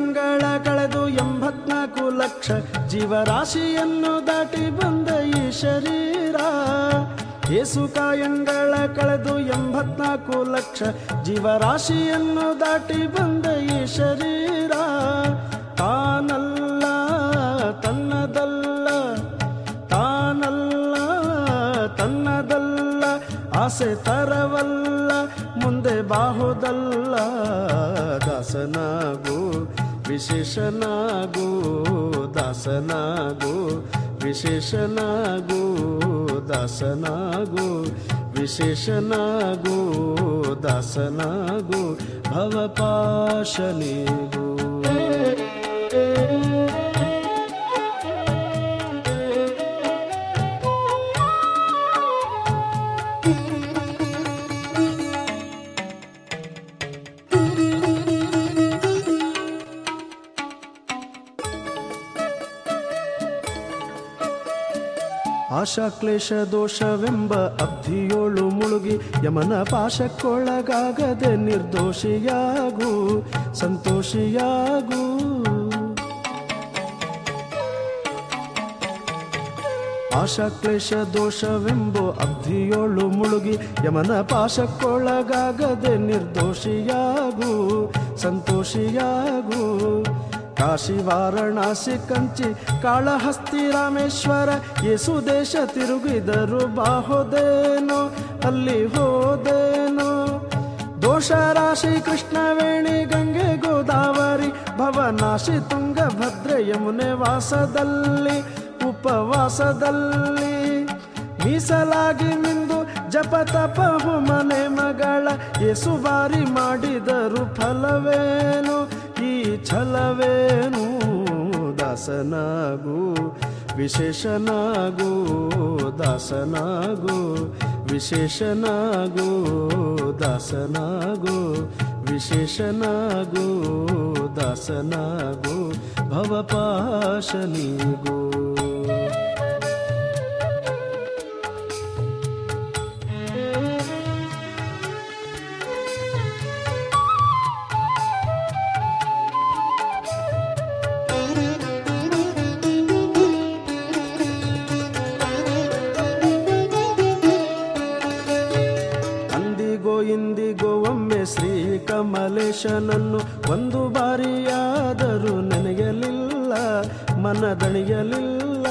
ಕಾಯಂಗಳ ಕಳೆದು ಎಂಬತ್ನಾಲ್ಕು ಲಕ್ಷ ಜೀವರಾಶಿಯನ್ನು ದಾಟಿ ಬಂದ ಈ ಶರೀರ ಏಸು ಕಾಯಂಗಳ ಕಳೆದು ಎಂಬತ್ನಾಲ್ಕು ಲಕ್ಷ ಜೀವರಾಶಿಯನ್ನು ದಾಟಿ ಬಂದ ಈ ಶರೀರ ತಾನಲ್ಲ ತನ್ನದಲ್ಲ ತಾನಲ್ಲ ತನ್ನದಲ್ಲ ಆಸೆ ತರವಲ್ಲ ಮುಂದೆ ಬಾಹುದಲ್ಲ ದಾಸನಾಗು ವಿಶೇಷನಾಗು ದಾಸನಾಗು ವಿಶೇಷನಾಗು ದಾಸನಾಗು ವಿಶೇಷನಾಗು ದಾಸನಾಗು ಭವಪಾಶನಿಗೂ ಆಶಾಕ್ಲೇಶ ದೋಷವೆಂಬ ಅಬ್ಧಿಯೋಳು ಮುಳುಗಿ ಯಮನ ಪಾಶಕ್ಕೊಳಗಾಗದೆ ನಿರ್ದೋಷಿಯಾಗು ಸಂತೋಷಿಯಾಗು ಆಶಾಕ್ಲೇಶ ದೋಷವೆಂಬೋ ಅಬ್ಧಿಯೋಳು ಮುಳುಗಿ ಯಮನ ಪಾಶಕ್ಕೊಳಗಾಗದೆ ನಿರ್ದೋಷಿಯಾಗು ಸಂತೋಷಿಯಾಗು ಕಾಶಿ ವಾರಣಾಸಿ ಕಂಚಿ ಕಾಳಹಸ್ತಿ ರಾಮೇಶ್ವರ ಯೇಸು ದೇಶ ತಿರುಗಿದರು ಬಾಹೋದೇನೋ ಅಲ್ಲಿ ಹೋದೇನೋ ದೋಷ ರಾಶಿ ಕೃಷ್ಣವೇಣಿ ಗಂಗೆ ಗೋದಾವರಿ ಭವನಾಶಿ ತುಂಗಭದ್ರೆ ಯಮುನೆ ವಾಸದಲ್ಲಿ ಉಪವಾಸದಲ್ಲಿ ಮೀಸಲಾಗಿ ಮಿಂದು ಜಪ ತಪ ಮನೆ ಮಗಳ ಏಸು ಬಾರಿ ಮಾಡಿದರು ಫಲವೇನು ಈ ಛಲವೇನು ದಾಸನಾಗು ವಿಶೇಷನಾಗು ದಾಸನಾಗು ವಿಶೇಷನಾಗು ದಾಸನಾಗು ವಿಶೇಷನಾಗು ದಾಸನಾಗು ಭವಪಾಶನಿಗೂ ಅಂದಿಗೋ ಇಂದಿಗೋ ಒಮ್ಮೆ ಶ್ರೀ ಕಮಲೇಶನನ್ನು ಒಂದು ಬಾರಿಯಾದರೂ ನೆನೆಯಲಿಲ್ಲ ಮನದಣಿಯಲಿಲ್ಲ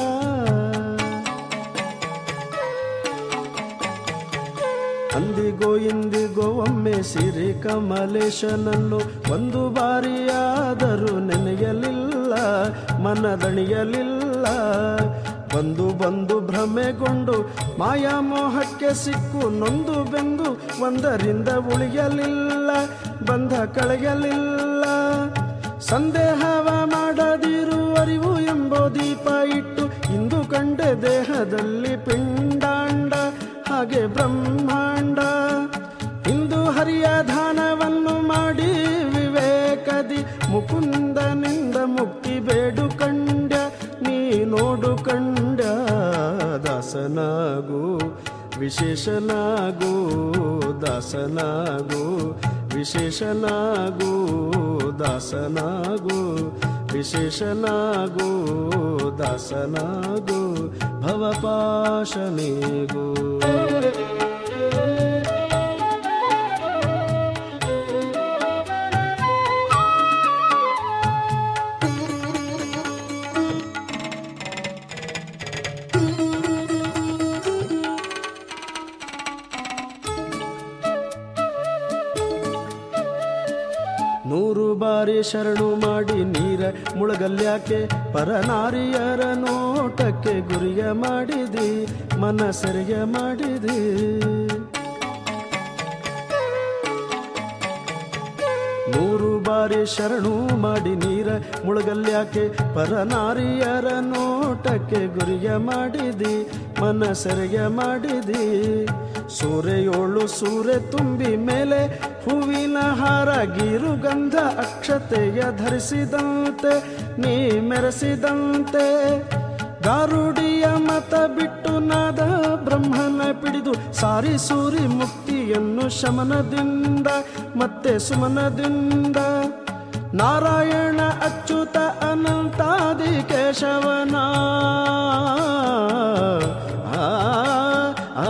ಅಂದಿಗೋ ಇಂದಿಗೋ ಒಮ್ಮೆ ಸಿರಿ ಕಮಲೇಶನನ್ನು ಒಂದು ಬಾರಿಯಾದರೂ ನೆನೆಯಲಿಲ್ಲ ಮನದಣಿಯಲಿಲ್ಲ ಬಂದು ಬಂದು ಭ್ರಮೆಗೊಂಡು ಮಾಯಾಮೋಹಕ್ಕೆ ಸಿಕ್ಕು ನೊಂದು ಬೆಂದು ಒಂದರಿಂದ ಉಳಿಯಲಿಲ್ಲ ಬಂಧ ಕಳೆಯಲಿಲ್ಲ ಸಂದೇಹವ ಮಾಡದಿರು ಅರಿವು ಎಂಬೋ ದೀಪ ಇಟ್ಟು ಇಂದು ಕಂಡೆ ದೇಹದಲ್ಲಿ ಪಿಂಡಾಂಡ ಹಾಗೆ ಬ್ರಹ್ಮಾಂಡ ಇಂದು ಹರಿಯ ದಾನವನ್ನು ಮಾಡಿ ವಿವೇಕದಿ ಮುಕುಂದನಿಂದ ಮುಕ್ತಿ ಬೇಡು ಕಂಡ ನೀ ನೋಡು ಕಂಡ ದಾಸನಾಗು ವಿಶೇಷನಾಗು ದಾಸನಾಗು ವಿಶೇಷನಾಗು ದಾಸನಾಗು ವಿಶೇಷನಾಗು ದಾಸನಾಗು ಭವಪಾಶನಿಗೂ ನೂರು ಬಾರಿ ಶರಣು ಮಾಡಿ ನೀರ ಮುಳಗಲ್ಯಾಕೆ ಪರನಾರಿಯರ ನೋಟಕ್ಕೆ ಗುರಿಯ ಮಾಡಿದಿ ಮನಸರಿಗೆ ಮಾಡಿದಿ ನೂರು ಬಾರಿ ಶರಣು ಮಾಡಿ ನೀರ ಮುಳಗಲ್ಯಾಕೆ ಪರನಾರಿಯರ ನೋಟಕ್ಕೆ ಗುರಿಯ ಮಾಡಿದಿ ಮನಸರಿಗೆ ಮಾಡಿದಿ ಸೂರೆಯೋಳು ಸೂರೆ ತುಂಬಿ ಮೇಲೆ ಹೂವಿನ ಹಾರ ಗೀರು ಗಂಧ ಅಕ್ಷತೆಯ ಧರಿಸಿದಂತೆ ನೀ ಮೆರೆಸಿದಂತೆ ಗಾರುಡಿಯ ಮತ ಬಿಟ್ಟು ನಾದ ಬ್ರಹ್ಮನ ಪಿಡಿದು ಸಾರಿ ಸೂರಿ ಮುಕ್ತಿಯನ್ನು ಶಮನದಿಂದ ಮತ್ತೆ ಸುಮನದಿಂದ ನಾರಾಯಣ ಅಚ್ಯುತ ಅನಂತಾದಿ ಕೇಶವನ ಆ, ಆ,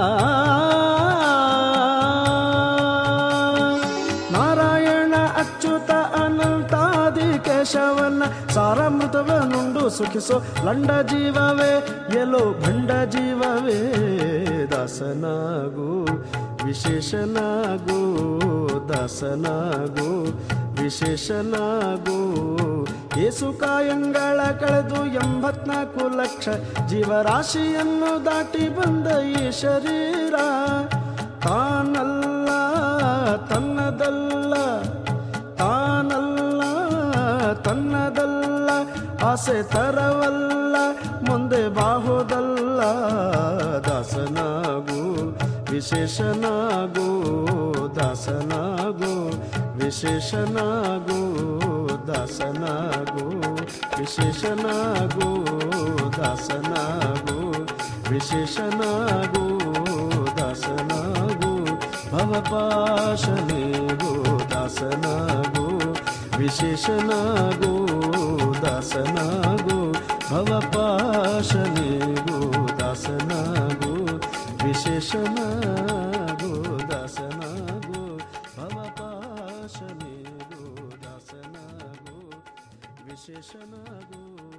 ನಾರಾಯಣ ಅಚ್ಯುತ ಅನಂತಾದಿ ಕೇಶವನ ಸಾರಮೃತವನುಂಡು ಸುಖಿಸೋ ಲಂಡ ಜೀವವೇ ಎಲ್ಲೋ ಭಂಡ ಜೀವವೇ ದಾಸನಾಗು ವಿಶೇಷನಾಗು ದಾಸನಾಗು ವಿಶೇಷನಾಗು ಏಸು ಕಾಯಂಗಳ ಕಳೆದು ಎಂಬತ್ನಾಲ್ಕು ಲಕ್ಷ ಜೀವರಾಶಿಯನ್ನು ದಾಟಿ ಬಂದ ಈ ಶರೀರ ತಾನಲ್ಲ ತನ್ನದಲ್ಲ ತಾನಲ್ಲ ತನ್ನದಲ್ಲ ಆಸೆ ತರವಲ್ಲ ಮುಂದೆ ಬಾಹುದಲ್ಲ ದಾಸನಾಗು ವಿಶೇಷನಾಗು ದಾಸನಾಗು ವಿಶೇಷನಾಗು ದಾಸನಾಗು ವಿಶೇಷನಾಗು ದಾಸನಾಗು ವಿಶೇಷನಾಗು ದಾಸನಾಗು ಭವಪಾಶನೇಗು ದಾಸನಾಗು ವಿಶೇಷನಾಗು ದಾಸನಾಗು ಭವಪಾಶನೇಗು ದಾಸನಾಗು ವಿಶೇಷನಾಗು ದಾಸನಾಗು ಭವಪಾಶನೇಗು ದಾಸನಾಗು ವಿಶೇಷನಾಗು